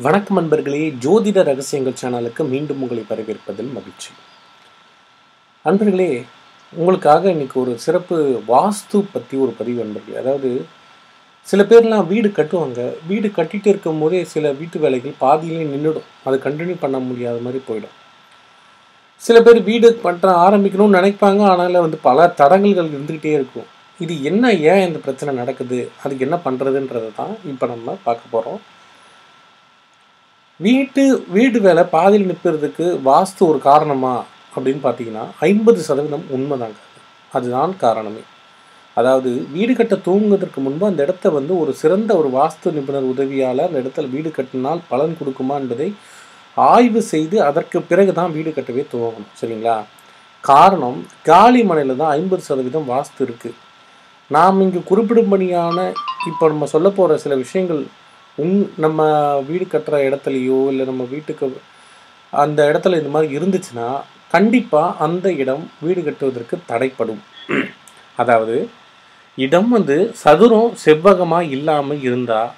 வணக்கம் அன்பர்களே ஜோதிட ரகசியங்கள் சேனலுக்கு மீண்டும் உங்களை வரவேற்பதில் மகிழ்ச்சி அன்பர்களே உங்களுக்காக இன்னைக்கு ஒரு சிறப்பு வாஸ்து பற்றி ஒரு பதிவு அன்பர்களே அதாவது சில பேர்லாம் வீடு கட்டுவாங்க வீடு கட்டிட்டு இருக்கும் போதே சில வீட்டு வேலைகள் பாதியிலே நின்றுடும் அதை கண்டினியூ பண்ண முடியாத மாதிரி போயிடும் சில பேர் வீடு பண்ணுற ஆரம்பிக்கணும்னு நினைப்பாங்க ஆனால் வந்து பல தடங்கல்கள் இருந்துக்கிட்டே இருக்கும் இது என்ன ஏன் இந்த பிரச்சனை நடக்குது அதுக்கு என்ன பண்ணுறதுன்றது தான் இப்போ நம்ம பார்க்க போகிறோம் வீட்டு வீடு வேலை பாதியில் நிற்பதுக்கு வாஸ்து ஒரு காரணமா அப்படின்னு பார்த்தீங்கன்னா ஐம்பது சதவீதம் உண்மைதாங்க அதுதான் காரணமே அதாவது வீடு கட்ட தூங்குவதற்கு முன்பு அந்த இடத்த வந்து ஒரு சிறந்த ஒரு வாஸ்து நிபுணர் உதவியால் அந்த இடத்துல வீடு கட்டினால் பலன் கொடுக்குமா என்பதை ஆய்வு செய்து அதற்கு பிறகு தான் வீடு கட்டவே துவங்கணும் சரிங்களா காரணம் காலி மனையில் தான் ஐம்பது சதவீதம் வாஸ்து இருக்குது நாம் இங்கு குறிப்பிடும்படியான இப்போ நம்ம சொல்ல போகிற சில விஷயங்கள் உன் நம்ம வீடு கட்டுற இடத்துலையோ இல்லை நம்ம வீட்டுக்கு அந்த இடத்துல இந்த மாதிரி இருந்துச்சுன்னா கண்டிப்பாக அந்த இடம் வீடு கட்டுவதற்கு தடைப்படும் அதாவது இடம் வந்து சதுரம் செவ்வகமாக இல்லாமல் இருந்தால்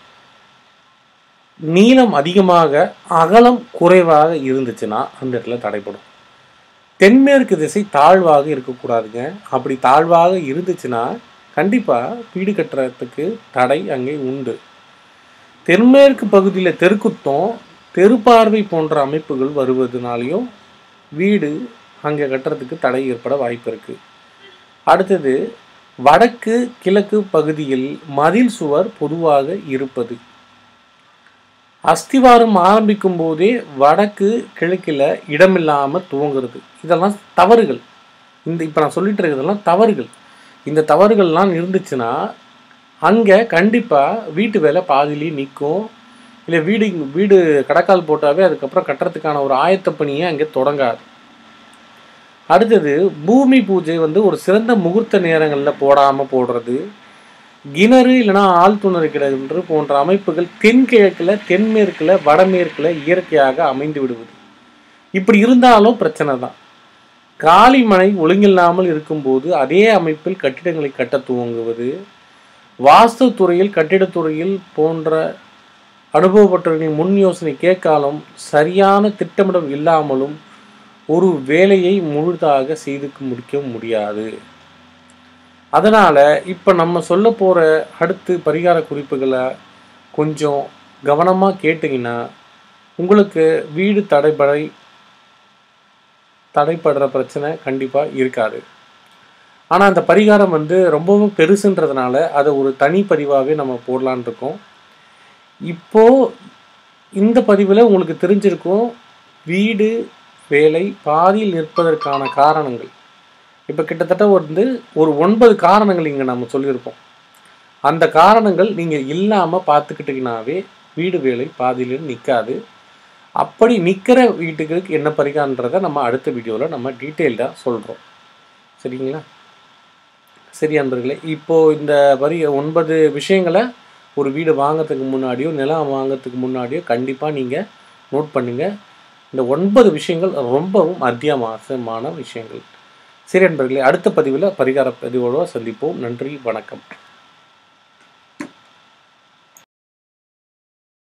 நீளம் அதிகமாக அகலம் குறைவாக இருந்துச்சுன்னா அந்த இடத்துல தடைப்படும் தென்மேற்கு திசை தாழ்வாக இருக்கக்கூடாதுங்க அப்படி தாழ்வாக இருந்துச்சுன்னா கண்டிப்பாக வீடு கட்டுறதுக்கு தடை அங்கே உண்டு தென்மேற்கு பகுதியில் தெருக்குத்தம் தெருப்பார்வை போன்ற அமைப்புகள் வருவதனாலையும் வீடு அங்கே கட்டுறதுக்கு தடை ஏற்பட வாய்ப்பு இருக்குது அடுத்தது வடக்கு கிழக்கு பகுதியில் மதில் சுவர் பொதுவாக இருப்பது அஸ்திவாரம் ஆரம்பிக்கும் போதே வடக்கு கிழக்கில் இடமில்லாமல் துவங்குறது இதெல்லாம் தவறுகள் இந்த இப்போ நான் சொல்லிட்டு இருக்கிறதெல்லாம் தவறுகள் இந்த தவறுகள்லாம் இருந்துச்சுன்னா அங்கே கண்டிப்பாக வீட்டு வேலை பாதியிலேயே நிற்கும் இல்லை வீடு வீடு கடக்கால் போட்டாவே அதுக்கப்புறம் கட்டுறதுக்கான ஒரு ஆயத்த பணியை அங்கே தொடங்காது அடுத்தது பூமி பூஜை வந்து ஒரு சிறந்த முகூர்த்த நேரங்களில் போடாமல் போடுறது கிணறு இல்லைனா ஆழ்துணர் கிணறு போன்ற அமைப்புகள் தென்கிழக்கில் தென்மேற்கில் வடமேற்கில் இயற்கையாக அமைந்து விடுவது இப்படி இருந்தாலும் பிரச்சனை தான் காலிமனை ஒழுங்கில்லாமல் இருக்கும்போது அதே அமைப்பில் கட்டிடங்களை கட்ட துவங்குவது வாஸ்து துறையில் கட்டிடத்துறையில் போன்ற அனுபவப்பட்டவர்களின் முன் யோசனை கேட்காலும் சரியான திட்டமிடம் இல்லாமலும் ஒரு வேலையை முழுதாக செய்து முடிக்க முடியாது அதனால் இப்போ நம்ம சொல்ல போகிற அடுத்து பரிகார குறிப்புகளை கொஞ்சம் கவனமாக கேட்டிங்கன்னா உங்களுக்கு வீடு தடைபடை தடைப்படுற பிரச்சனை கண்டிப்பாக இருக்காது ஆனால் அந்த பரிகாரம் வந்து ரொம்பவும் பெருசுன்றதுனால அதை ஒரு தனி பதிவாகவே நம்ம போடலான் இருக்கோம் இப்போது இந்த பதிவில் உங்களுக்கு தெரிஞ்சிருக்கும் வீடு வேலை பாதியில் நிற்பதற்கான காரணங்கள் இப்போ கிட்டத்தட்ட வந்து ஒரு ஒன்பது காரணங்கள் இங்கே நம்ம சொல்லியிருப்போம் அந்த காரணங்கள் நீங்கள் இல்லாமல் பார்த்துக்கிட்டிங்கனாவே வீடு வேலை பாதியில் நிற்காது அப்படி நிற்கிற வீட்டுக்கு என்ன பரிகாரன்றதை நம்ம அடுத்த வீடியோவில் நம்ம டீட்டெயில்டாக சொல்கிறோம் சரிங்களா சரி அன்பர்களே இப்போது இந்த வரி ஒன்பது விஷயங்களை ஒரு வீடு வாங்கிறதுக்கு முன்னாடியோ நிலம் வாங்கிறதுக்கு முன்னாடியோ கண்டிப்பாக நீங்கள் நோட் பண்ணுங்கள் இந்த ஒன்பது விஷயங்கள் ரொம்பவும் அத்தியாவசியமான விஷயங்கள் சரி அன்பர்களே அடுத்த பதிவில் பரிகார பதிவோடு சந்திப்போம் நன்றி வணக்கம்